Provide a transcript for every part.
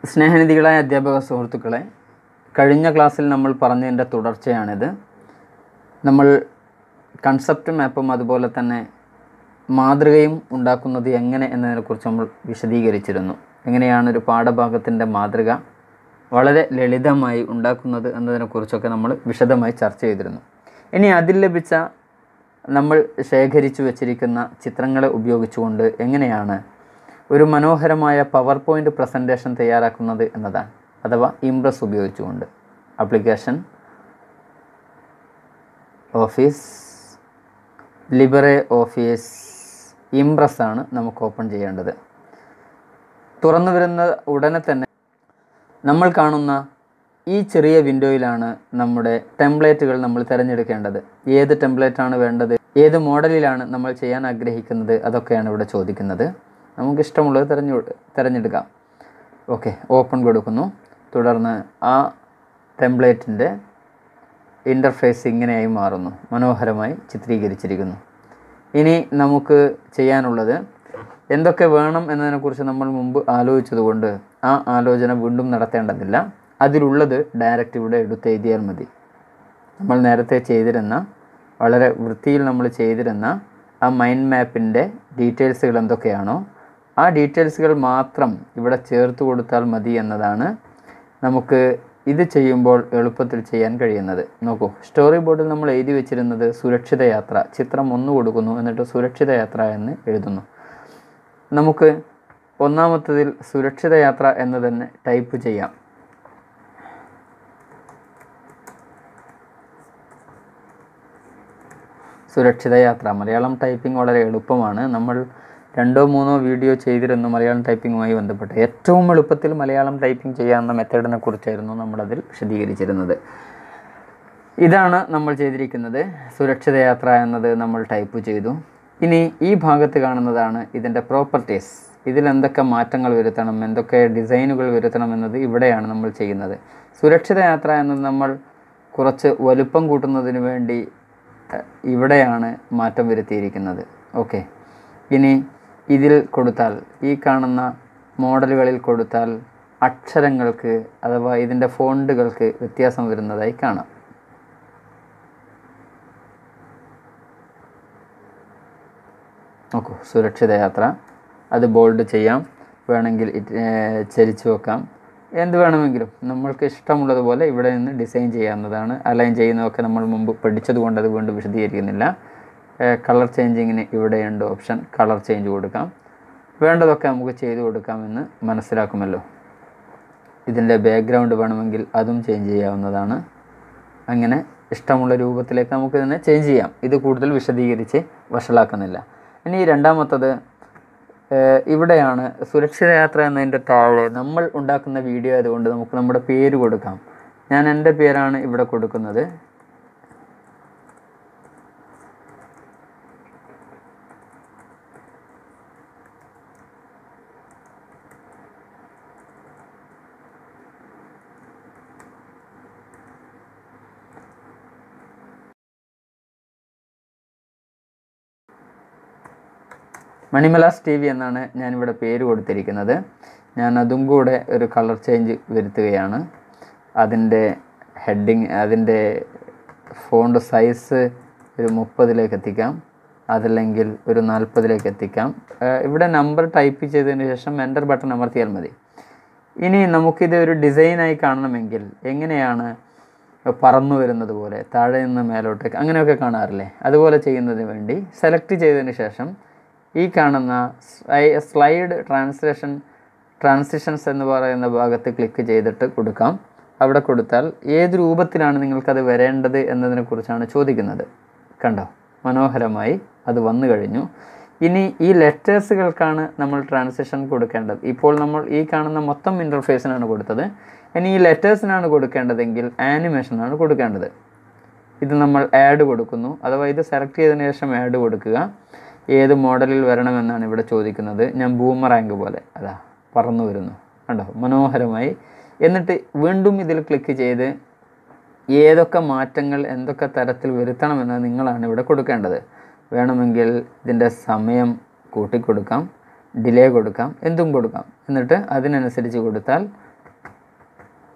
സ്നേഹനിധികളായ അധ്യാപക സുഹൃത്തുക്കളെ കഴിഞ്ഞ ക്ലാസ്സിൽ നമ്മൾ പറഞ്ഞതിൻ്റെ തുടർച്ചയാണിത് നമ്മൾ കൺസെപ്റ്റ് മാപ്പും അതുപോലെ തന്നെ മാതൃകയും ഉണ്ടാക്കുന്നത് എങ്ങനെ എന്നതിനെക്കുറിച്ച് നമ്മൾ വിശദീകരിച്ചിരുന്നു എങ്ങനെയാണ് ഒരു പാഠഭാഗത്തിൻ്റെ മാതൃക വളരെ ലളിതമായി ഉണ്ടാക്കുന്നത് എന്നതിനെക്കുറിച്ചൊക്കെ നമ്മൾ വിശദമായി ചർച്ച ചെയ്തിരുന്നു ഇനി അതിൽ ലഭിച്ച നമ്മൾ ശേഖരിച്ചു വച്ചിരിക്കുന്ന ചിത്രങ്ങളെ ഉപയോഗിച്ചുകൊണ്ട് എങ്ങനെയാണ് ഒരു മനോഹരമായ പവർ പോയിൻ്റ് പ്രസൻറ്റേഷൻ തയ്യാറാക്കുന്നത് എന്നതാണ് അഥവാ ഇംപ്രസ് ഉപയോഗിച്ചുകൊണ്ട് application office LibreOffice Impress ആണ് നമുക്ക് ഓപ്പൺ ചെയ്യേണ്ടത് തുറന്നു വരുന്ന ഉടനെ തന്നെ നമ്മൾ കാണുന്ന ഈ ചെറിയ വിൻഡോയിലാണ് നമ്മുടെ ടെംപ്ലേറ്റുകൾ നമ്മൾ തിരഞ്ഞെടുക്കേണ്ടത് ഏത് ടെംപ്ലേറ്റാണ് വേണ്ടത് ഏത് മോഡലിലാണ് നമ്മൾ ചെയ്യാൻ ആഗ്രഹിക്കുന്നത് അതൊക്കെയാണ് ഇവിടെ ചോദിക്കുന്നത് നമുക്ക് ഇഷ്ടമുള്ളത് തിരഞ്ഞു തിരഞ്ഞെടുക്കാം ഓക്കെ ഓപ്പൺ കൊടുക്കുന്നു തുടർന്ന് ആ ടെംപ്ലേറ്റിൻ്റെ ഇൻ്റർഫേസ് ഇങ്ങനെയായി മാറുന്നു മനോഹരമായി ചിത്രീകരിച്ചിരിക്കുന്നു ഇനി നമുക്ക് ചെയ്യാനുള്ളത് എന്തൊക്കെ വേണം എന്നതിനെക്കുറിച്ച് നമ്മൾ മുമ്പ് ആലോചിച്ചതുകൊണ്ട് ആ ആലോചന വീണ്ടും നടത്തേണ്ടതില്ല അതിലുള്ളത് ഡയറക്റ്റ് ഇവിടെ എടുത്തെഴുതിയാൽ മതി നമ്മൾ നേരത്തെ ചെയ്തിരുന്ന വളരെ വൃത്തിയിൽ നമ്മൾ ചെയ്തിരുന്ന ആ മൈൻഡ് മാപ്പിൻ്റെ ഡീറ്റെയിൽസുകൾ എന്തൊക്കെയാണോ ആ ഡീറ്റെയിൽസുകൾ മാത്രം ഇവിടെ ചേർത്ത് കൊടുത്താൽ മതി എന്നതാണ് നമുക്ക് ഇത് ചെയ്യുമ്പോൾ എളുപ്പത്തിൽ ചെയ്യാൻ കഴിയുന്നത് നോക്കൂ സ്റ്റോറി ബോർഡിൽ നമ്മൾ എഴുതി വെച്ചിരുന്നത് സുരക്ഷിത യാത്ര ചിത്രം ഒന്ന് കൊടുക്കുന്നു എന്നിട്ട് സുരക്ഷിത യാത്ര എന്ന് എഴുതുന്നു നമുക്ക് ഒന്നാമത്തതിൽ സുരക്ഷിത യാത്ര എന്ന് തന്നെ ടൈപ്പ് ചെയ്യാം സുരക്ഷിത യാത്ര മലയാളം ടൈപ്പിംഗ് വളരെ എളുപ്പമാണ് നമ്മൾ രണ്ടോ മൂന്നോ വീഡിയോ ചെയ്തിരുന്നു മലയാളം ടൈപ്പിങ്ങുമായി ബന്ധപ്പെട്ട് ഏറ്റവും എളുപ്പത്തിൽ മലയാളം ടൈപ്പിംഗ് ചെയ്യാവുന്ന മെത്തേഡിനെ കുറിച്ചായിരുന്നു നമ്മളതിൽ വിശദീകരിച്ചിരുന്നത് ഇതാണ് നമ്മൾ ചെയ്തിരിക്കുന്നത് സുരക്ഷിത യാത്ര എന്നത് നമ്മൾ ടൈപ്പ് ചെയ്തു ഇനി ഈ ഭാഗത്ത് കാണുന്നതാണ് ഇതിൻ്റെ പ്രോപ്പർട്ടീസ് ഇതിൽ എന്തൊക്കെ മാറ്റങ്ങൾ വരുത്തണം എന്തൊക്കെ ഡിസൈനുകൾ വരുത്തണം എന്നത് ഇവിടെയാണ് നമ്മൾ ചെയ്യുന്നത് സുരക്ഷിത യാത്ര എന്നത് നമ്മൾ കുറച്ച് വലുപ്പം കൂട്ടുന്നതിന് വേണ്ടി അഹ്, ഇവിടെയാണ് മാറ്റം വരുത്തിയിരിക്കുന്നത് ഓക്കെ ഇനി ഇതിൽ കൊടുത്താൽ ഈ കാണുന്ന മോഡലുകളിൽ കൊടുത്താൽ അക്ഷരങ്ങൾക്ക് അഥവാ ഇതിൻ്റെ ഫോണ്ടുകൾക്ക് വ്യത്യാസം വരുന്നതായി കാണാം നോക്കൂ സുരക്ഷിത യാത്ര അത് ബോൾഡ് ചെയ്യാം വേണമെങ്കിൽ ഇത്, ഏർ, ചരിച്ചു വെക്കാം എന്ത് വേണമെങ്കിലും നമ്മൾക്ക് ഇഷ്ടമുള്ളതുപോലെ ഇവിടെ നിന്ന് ഡിസൈൻ ചെയ്യാവുന്നതാണ് അലൈൻ ചെയ്യുന്നതൊക്കെ നമ്മൾ മുമ്പ് പഠിച്ചത് കൊണ്ട് അത് വീണ്ടും വിശദീകരിക്കുന്നില്ല കളർ ചേഞ്ചിങ്ങിന് ഇവിടെയുണ്ട് ഓപ്ഷൻ കളർ ചേഞ്ച് കൊടുക്കാം വേണ്ടതൊക്കെ നമുക്ക് ചെയ്തു കൊടുക്കാമെന്ന് മനസ്സിലാക്കുമല്ലോ ഇതിൻ്റെ ബാക്ക്ഗ്രൗണ്ട് വേണമെങ്കിൽ അതും ചേഞ്ച് ചെയ്യാവുന്നതാണ് അങ്ങനെ ഇഷ്ടമുള്ള രൂപത്തിലേക്ക് നമുക്ക് ഇതിനെ ചേഞ്ച് ചെയ്യാം ഇത് കൂടുതൽ വിശദീകരിച്ച് വഷളാക്കുന്നില്ല ഇനി രണ്ടാമത്തത് ഏഹ്, ഇവിടെയാണ് സുരക്ഷിത യാത്ര എന്നതിൻ്റെ താഴെ നമ്മൾ ഉണ്ടാക്കുന്ന വീഡിയോ ആയതുകൊണ്ട് നമുക്ക് നമ്മുടെ പേര് കൊടുക്കാം ഞാൻ എൻ്റെ പേരാണ് ഇവിടെ കൊടുക്കുന്നത് മണിമലാസ് ടി വി എന്നാണ് ഞാനിവിടെ പേര് കൊടുത്തിരിക്കുന്നത് ഞാൻ അതും കൂടെ ഒരു കളർ ചേഞ്ച് വരുത്തുകയാണ് അതിൻ്റെ ഹെഡിങ് അതിൻ്റെ ഫോണ്ട് സൈസ് ഒരു മുപ്പതിലേക്ക് എത്തിക്കാം അതല്ലെങ്കിൽ ഒരു നാൽപ്പതിലേക്ക് എത്തിക്കാം ഏഹ് ഇവിടെ നമ്പർ ടൈപ്പ് ചെയ്തതിന് ശേഷം എൻ്റർ ബട്ടൺ അമർത്തിയാൽ മതി ഇനി നമുക്കിത് ഒരു ഡിസൈനായി കാണണമെങ്കിൽ എങ്ങനെയാണ് പറന്നു വരുന്നത് പോലെ താഴെ നിന്ന് മേലോട്ടേക്ക് അങ്ങനെയൊക്കെ കാണാറില്ലേ അതുപോലെ ചെയ്യുന്നതിന് വേണ്ടി സെലക്ട് ചെയ്തതിന് ശേഷം ഈ കാണുന്ന സ്ലൈ- സ്ലൈഡ് ട്രാൻസ്ലേഷൻ ട്രാൻസിഷൻസ് എന്ന് പറയുന്ന ഭാഗത്ത് ക്ലിക്ക് ചെയ്തിട്ട് കൊടുക്കാം അവിടെ കൊടുത്താൽ ഏത് രൂപത്തിലാണ് നിങ്ങൾക്കത് വരേണ്ടത് എന്നതിനെക്കുറിച്ചാണ് ചോദിക്കുന്നത് കണ്ടോ മനോഹരമായി അത് വന്നു കഴിഞ്ഞു ഇനി ഈ ലെറ്റേഴ്സുകൾക്കാണ് നമ്മൾ ട്രാൻസിഷൻ കൊടുക്കേണ്ടത് ഇപ്പോൾ നമ്മൾ ഈ കാണുന്ന മൊത്തം ഇൻ്റർഫേസിനാണ് കൊടുത്തത് ഇനി ഈ ലെറ്റേഴ്സിനാണ് കൊടുക്കേണ്ടതെങ്കിൽ ആനിമേഷനാണ് കൊടുക്കേണ്ടത് ഇത് നമ്മൾ ആഡ് കൊടുക്കുന്നു അഥവാ ഇത് സെലക്ട് ചെയ്തതിന് ശേഷം ആഡ് കൊടുക്കുക ഏത് മോഡലിൽ വരണമെന്നാണ് ഇവിടെ ചോദിക്കുന്നത് ഞാൻ ബൂമറാങ്ക് പോലെ അതാ പറന്നു വരുന്നു കണ്ടോ മനോഹരമായി എന്നിട്ട് വീണ്ടും ഇതിൽ ക്ലിക്ക് ചെയ്ത് ഏതൊക്കെ മാറ്റങ്ങൾ എന്തൊക്കെ തരത്തിൽ വരുത്തണമെന്ന് നിങ്ങളാണ് ഇവിടെ കൊടുക്കേണ്ടത് വേണമെങ്കിൽ ഇതിൻ്റെ സമയം കൂട്ടിക്കൊടുക്കാം ഡിലേ കൊടുക്കാം എന്തും കൊടുക്കാം എന്നിട്ട് അതിനനുസരിച്ച് കൊടുത്താൽ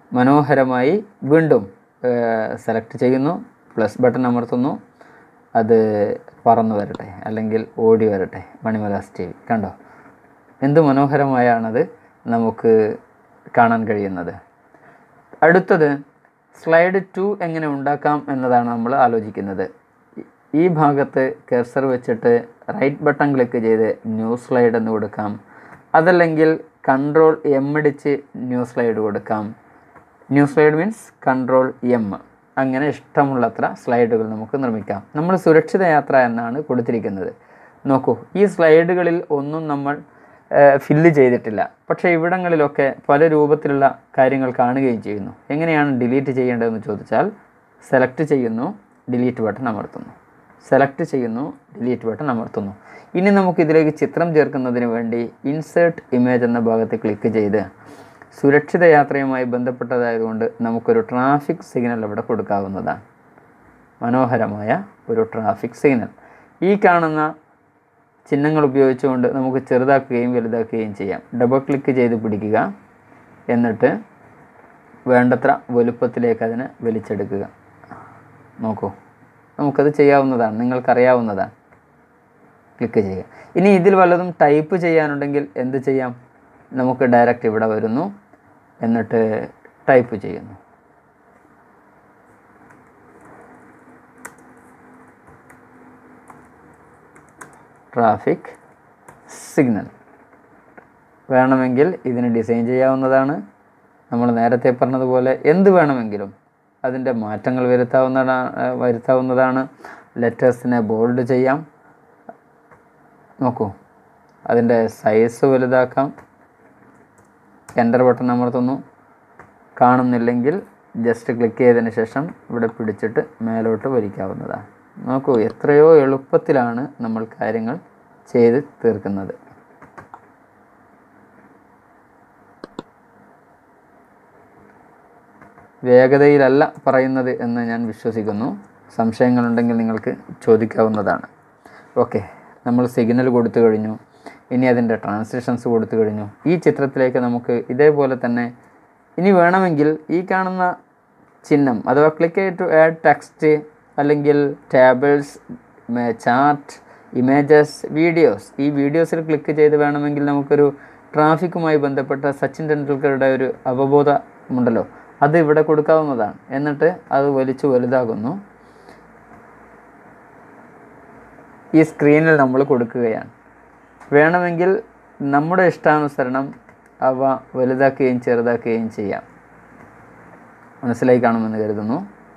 മനോഹരമായി വീണ്ടും സെലക്ട് ചെയ്യുന്നു പ്ലസ് ബട്ടൺ അമർത്തുന്നു അത് പറന്നു വരട്ടെ അല്ലെങ്കിൽ ഓടി വരട്ടെ മണിമലാസ് ടി വി കണ്ടോ എന്ത് മനോഹരമായാണത് നമുക്ക് കാണാൻ കഴിയുന്നത് അടുത്തത് സ്ലൈഡ് ടു എങ്ങനെ ഉണ്ടാക്കാം എന്നതാണ് നമ്മൾ ആലോചിക്കുന്നത് ഈ- ഈ ഭാഗത്ത് കെർസർ വെച്ചിട്ട് റൈറ്റ് ബട്ടൺ ക്ലിക്ക് ചെയ്ത് ന്യൂ സ്ലൈഡ് എന്ന് കൊടുക്കാം അതല്ലെങ്കിൽ കൺട്രോൾ എം അടിച്ച് ന്യൂ സ്ലൈഡ് കൊടുക്കാം new slide means control M അങ്ങനെ ഇഷ്ടമുള്ളത്ര സ്ലൈഡുകൾ നമുക്ക് നിർമ്മിക്കാം നമ്മൾ സുരക്ഷിത യാത്ര എന്നാണ് കൊടുത്തിരിക്കുന്നത് നോക്കൂ ഈ സ്ലൈഡുകളിൽ ഒന്നും നമ്മൾ ഫില്ല് ചെയ്തിട്ടില്ല പക്ഷേ ഇവിടങ്ങളിലൊക്കെ പല രൂപത്തിലുള്ള കാര്യങ്ങൾ കാണുകയും ചെയ്യുന്നു എങ്ങനെയാണ് ഡിലീറ്റ് ചെയ്യേണ്ടതെന്ന് ചോദിച്ചാൽ സെലക്ട് ചെയ്യുന്നു ഡിലീറ്റ് ബട്ടൺ അമർത്തുന്നു സെലക്ട് ചെയ്യുന്നു ഡിലീറ്റ് ബട്ടൺ അമർത്തുന്നു ഇനി നമുക്ക് ഇതിലേക്ക് ചിത്രം ചേർക്കുന്നതിന് വേണ്ടി ഇൻസേർട്ട് ഇമേജ് എന്ന ഭാഗത്ത് ക്ലിക്ക് ചെയ്ത് സുരക്ഷിത യാത്രയുമായി ബന്ധപ്പെട്ടതായതുകൊണ്ട് നമുക്കൊരു ട്രാഫിക് സിഗ്നൽ ഇവിടെ കൊടുക്കാവുന്നതാണ് മനോഹരമായ ഒരു ട്രാഫിക് സിഗ്നൽ ഈ കാണുന്ന ചിഹ്നങ്ങൾ ഉപയോഗിച്ചുകൊണ്ട് നമുക്ക് ചെറുതാക്കുകയും വലുതാക്കുകയും ചെയ്യാം ഡബിൾ ക്ലിക്ക് ചെയ്ത് പിടിക്കുക എന്നിട്ട് വേണ്ടത്ര വലുപ്പത്തിലേക്ക് അതിനെ വലിച്ചെടുക്കുക നോക്കൂ നമുക്കത് ചെയ്യാവുന്നതാണ് നിങ്ങൾക്കറിയാവുന്നതാണ് ക്ലിക്ക് ചെയ്യുക ഇനി ഇതിൽ വല്ലതും ടൈപ്പ് ചെയ്യാനുണ്ടെങ്കിൽ എന്ത് ചെയ്യാം നമുക്ക് ഡയറക്റ്റ് ഇവിടെ വരുന്നു എന്നിട്ട് ടൈപ്പ് ചെയ്യുന്നു ട്രാഫിക് സിഗ്നൽ വേണമെങ്കിൽ ഇതിന് ഡിസൈൻ ചെയ്യാവുന്നതാണ് നമ്മൾ നേരത്തെ പറഞ്ഞതുപോലെ എന്ത് വേണമെങ്കിലും അതിൻ്റെ മാറ്റങ്ങൾ വരുത്താവുന്നതാണ് വരുത്താവുന്നതാണ് ലെറ്റേഴ്സിനെ ബോൾഡ് ചെയ്യാം നോക്കൂ അതിൻ്റെ സൈസ് വലുതാക്കാം എൻ്റർ ബട്ടൺ അമർത്തുന്നു കാണുന്നില്ലെങ്കിൽ ജസ്റ്റ് ക്ലിക്ക് ചെയ്തതിന് ശേഷം ഇവിടെ പിടിച്ചിട്ട് മേലോട്ട് വലിക്കാവുന്നതാണ് നോക്കൂ എത്രയോ എളുപ്പത്തിലാണ് നമ്മൾ കാര്യങ്ങൾ ചെയ്ത് തീർക്കുന്നത് വേഗതയിലല്ല പറയുന്നത് എന്ന് ഞാൻ വിശ്വസിക്കുന്നു സംശയങ്ങളുണ്ടെങ്കിൽ നിങ്ങൾക്ക് ചോദിക്കാവുന്നതാണ് ഓക്കെ നമ്മൾ സിഗ്നൽ കൊടുത്തു കഴിഞ്ഞു ഇനി അതിൻ്റെ ട്രാൻസ്ലേഷൻസ് കൊടുത്തു കഴിഞ്ഞു ഈ ചിത്രത്തിലേക്ക് നമുക്ക് ഇതേപോലെ തന്നെ ഇനി വേണമെങ്കിൽ ഈ കാണുന്ന ചിഹ്നം അഥവാ ക്ലിക്ക് ടു ആഡ് ടെക്സ്റ്റ് അല്ലെങ്കിൽ ടേബിൾസ് ചാർട്ട് ഇമേജസ് വീഡിയോസ് ഈ വീഡിയോസിൽ ക്ലിക്ക് ചെയ്ത് വേണമെങ്കിൽ നമുക്കൊരു ട്രാഫിക്കുമായി ബന്ധപ്പെട്ട സച്ചിൻ ടെണ്ടുൽക്കറുടെ ഒരു അവബോധമുണ്ടല്ലോ അത് ഇവിടെ കൊടുക്കാവുന്നതാണ് എന്നിട്ട് അത് വലിച്ചു വലുതാകുന്നു ഈ സ്ക്രീനിൽ നമ്മൾ കൊടുക്കുകയാണ് വേണമെങ്കിൽ നമ്മുടെ ഇഷ്ടാനുസരണം അവ വലുതാക്കുകയും ചെറുതാക്കുകയും ചെയ്യാം മനസ്സിലായി കാണുമെന്ന് കരുതുന്നു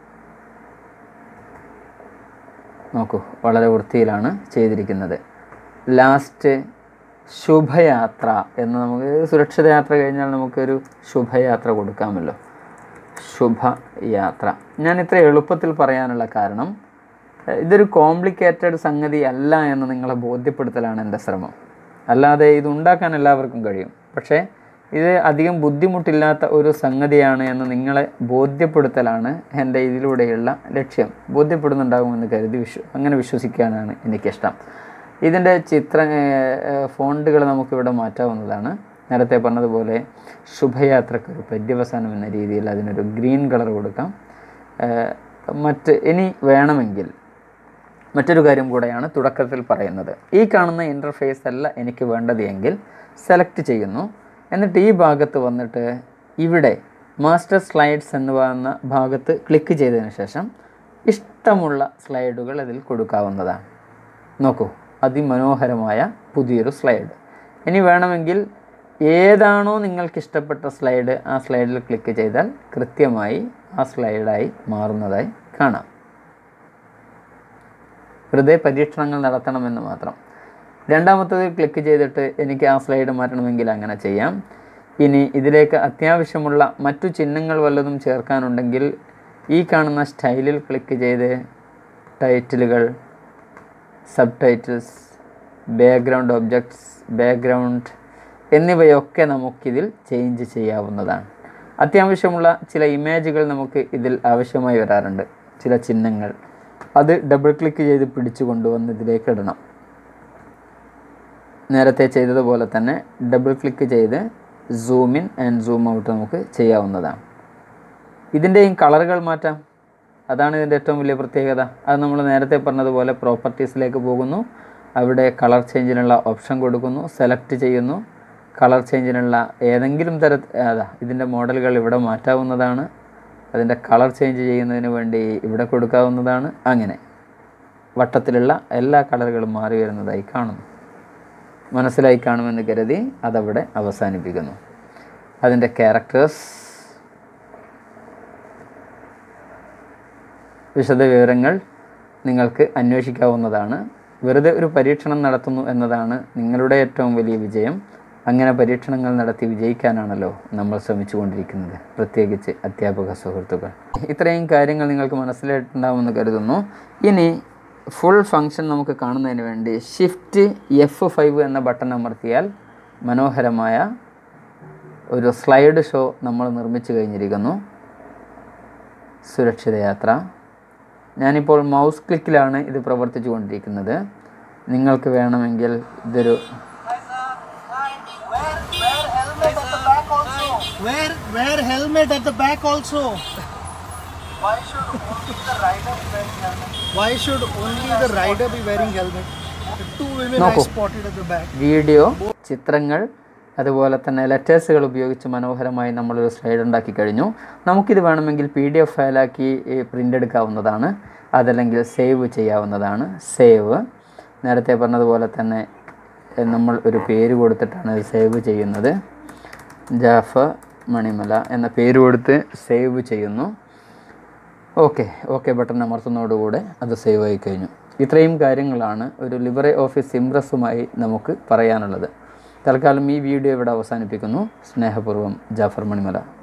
നോക്കൂ വളരെ വൃത്തിയിലാണ് ചെയ്തിരിക്കുന്നത് ലാസ്റ്റ് ശുഭയാത്ര എന്ന് നമുക്ക് സുരക്ഷിത യാത്ര കഴിഞ്ഞാൽ നമുക്കൊരു ശുഭയാത്ര കൊടുക്കാമല്ലോ ശുഭയാത്ര ഞാൻ ഇത്ര എളുപ്പത്തിൽ പറയാനുള്ള കാരണം എഹ്, ഇതൊരു കോംപ്ലിക്കേറ്റഡ് സംഗതി അല്ല എന്ന് നിങ്ങളെ ബോധ്യപ്പെടുത്തലാണ് എൻ്റെ ശ്രമം അല്ലാതെ ഇത് ഉണ്ടാക്കാൻ എല്ലാവർക്കും കഴിയും പക്ഷേ ഇത് അധികം ബുദ്ധിമുട്ടില്ലാത്ത ഒരു സംഗതിയാണ് എന്ന് നിങ്ങളെ ബോധ്യപ്പെടുത്തലാണ് എൻ്റെ ഇതിലൂടെയുള്ള ലക്ഷ്യം ബോധ്യപ്പെടുന്നുണ്ടാകുമെന്ന് കരുതി വിശ്വ അങ്ങനെ വിശ്വസിക്കാനാണ് എനിക്കിഷ്ടം ഇതിൻ്റെ ചിത്ര ഫോണ്ടുകൾ നമുക്കിവിടെ മാറ്റാവുന്നതാണ് നേരത്തെ പറഞ്ഞതുപോലെ ശുഭയാത്രയ്ക്ക് ഒരു പര്യവസാനം എന്ന രീതിയിൽ അതിനൊരു ഗ്രീൻ കളർ കൊടുക്കാം ഏഹ് മറ്റ് ഇനി വേണമെങ്കിൽ മറ്റൊരു കാര്യം കൂടെയാണ് തുടക്കത്തിൽ പറയുന്നത് ഈ കാണുന്ന ഇൻ്റർഫേസ് അല്ല എനിക്ക് വേണ്ടത് എങ്കിൽ സെലക്ട് ചെയ്യുന്നു എന്നിട്ട് ഈ ഭാഗത്ത് വന്നിട്ട് ഇവിടെ മാസ്റ്റർ സ്ലൈഡ്സ് എന്ന് പറയുന്ന ഭാഗത്ത് ക്ലിക്ക് ചെയ്തതിന് ശേഷം ഇഷ്ടമുള്ള സ്ലൈഡുകൾ അതിൽ കൊടുക്കാവുന്നതാണ് നോക്കൂ അതിമനോഹരമായ പുതിയൊരു സ്ലൈഡ് ഇനി വേണമെങ്കിൽ ഏതാണോ നിങ്ങൾക്ക് ഇഷ്ടപ്പെട്ട സ്ലൈഡ് ആ സ്ലൈഡിൽ ക്ലിക്ക് ചെയ്താൽ കൃത്യമായി ആ സ്ലൈഡായി മാറുന്നതായി കാണാം വെറുതെ പരീക്ഷണങ്ങൾ നടത്തണമെന്ന് മാത്രം രണ്ടാമത്തത് ക്ലിക്ക് ചെയ്തിട്ട് എനിക്ക് ആ സ്ലൈഡ് മാറ്റണമെങ്കിൽ അങ്ങനെ ചെയ്യാം ഇനി ഇതിലേക്ക് അത്യാവശ്യമുള്ള മറ്റു ചിഹ്നങ്ങൾ വല്ലതും ചേർക്കാനുണ്ടെങ്കിൽ ഈ കാണുന്ന സ്റ്റൈലിൽ ക്ലിക്ക് ചെയ്ത് ടൈറ്റിലുകൾ subtitles background objects background എന്നിവയൊക്കെ നമുക്കിതിൽ ചേഞ്ച് ചെയ്യാവുന്നതാണ് അത്യാവശ്യമുള്ള ചില ഇമേജുകൾ നമുക്ക് ഇതിൽ ആവശ്യമായി വരാറുണ്ട് ചില ചിഹ്നങ്ങൾ അത് ഡബിൾ ക്ലിക്ക് ചെയ്ത് പിടിച്ചു കൊണ്ടുവന്ന് ഇതിലേക്ക് ഇടണം നേരത്തെ ചെയ്തതുപോലെ തന്നെ ഡബിൾ ക്ലിക്ക് ചെയ്ത് zoom in and zoom out നമുക്ക് ചെയ്യാവുന്നതാണ് ഇതിൻ്റെയും കളറുകൾ മാറ്റാം അതാണ് ഇതിൻ്റെ ഏറ്റവും വലിയ പ്രത്യേകത അത് നമ്മൾ നേരത്തെ പറഞ്ഞതുപോലെ പ്രോപ്പർട്ടീസിലേക്ക് പോകുന്നു അവിടെ കളർ ചേഞ്ചിനുള്ള ഓപ്ഷൻ കൊടുക്കുന്നു സെലക്ട് ചെയ്യുന്നു കളർ ചേഞ്ചിനുള്ള ഏതെങ്കിലും തര അതാ ഇതിൻ്റെ മോഡലുകൾ ഇവിടെ മാറ്റാവുന്നതാണ് അതിൻ്റെ കളർ ചേഞ്ച് ചെയ്യുന്നതിന് വേണ്ടി ഇവിടെ കൊടുക്കാവുന്നതാണ് അങ്ങനെ വട്ടത്തിലുള്ള എല്ലാ കളറുകളും മാറി വരുന്നതായി കാണുന്നു മനസ്സിലായി കാണുമെന്ന് കരുതി അതവിടെ അവസാനിപ്പിക്കുന്നു അതിൻ്റെ ക്യാരക്ടേഴ്സ് വിശദവിവരങ്ങൾ നിങ്ങൾക്ക് അന്വേഷിക്കാവുന്നതാണ് വെറുതെ ഒരു പരീക്ഷണം നടത്തുന്നു എന്നതാണ് നിങ്ങളുടെ ഏറ്റവും വലിയ വിജയം അങ്ങനെ പരീക്ഷണങ്ങൾ നടത്തി വിജയിക്കാനാണല്ലോ നമ്മൾ ശ്രമിച്ചുകൊണ്ടിരിക്കുന്നത് പ്രത്യേകിച്ച് അധ്യാപക സുഹൃത്തുക്കൾ ഇത്രയും കാര്യങ്ങൾ നിങ്ങൾക്ക് മനസ്സിലായിട്ടുണ്ടാവുമെന്ന് കരുതുന്നു ഇനി ഫുൾ ഫങ്ഷൻ നമുക്ക് കാണുന്നതിന് വേണ്ടി ഷിഫ്റ്റ് എഫ് ഫൈവ് എന്ന ബട്ടൺ അമർത്തിയാൽ മനോഹരമായ ഒരു സ്ലൈഡ് ഷോ നമ്മൾ നിർമ്മിച്ചു കഴിഞ്ഞിരിക്കുന്നു സുരക്ഷിത യാത്ര ഞാനിപ്പോൾ മൗസ് ക്ലിക്കിലാണ് ഇത് പ്രവർത്തിച്ചു കൊണ്ടിരിക്കുന്നത് നിങ്ങൾക്ക് വേണമെങ്കിൽ ഇതൊരു Wear wear helmet at the back also. Why should only the rider be wearing helmet? Why should only the rider be wearing helmet? The two women I നോക്കൂ. spotted at the back. Video ചിത്രങ്ങൾ അതുപോലെ തന്നെ ലെറ്റേഴ്സുകൾ ഉപയോഗിച്ച് മനോഹരമായി നമ്മളൊരു slide ഉണ്ടാക്കി കഴിഞ്ഞു നമുക്കിത് വേണമെങ്കിൽ പി ഡി എഫ് ഫയലാക്കി പ്രിൻ്റ് എടുക്കാവുന്നതാണ് അതല്ലെങ്കിൽ സേവ് ചെയ്യാവുന്നതാണ് സേവ് നേരത്തെ പറഞ്ഞതുപോലെ തന്നെ എ, നമ്മൾ ഒരു പേര് കൊടുത്തിട്ടാണ് ഇത് സേവ് ചെയ്യുന്നത് ജാഫർ മണിമല എന്ന പേര് കൊടുത്ത് സേവ് ചെയ്യുന്നു ഓക്കെ ഓക്കെ ബട്ടൺ അമർത്തുന്നതോടുകൂടെ അത് സേവ് ആയി കഴിഞ്ഞു ഇത്രയും കാര്യങ്ങളാണ് ഒരു ലിബറെ ഓഫീസ് ഇംപ്രസ്സുമായി നമുക്ക് പറയാനുള്ളത് തൽക്കാലം ഈ വീഡിയോ ഇവിടെ അവസാനിപ്പിക്കുന്നു സ്നേഹപൂർവ്വം ജാഫർ മണിമല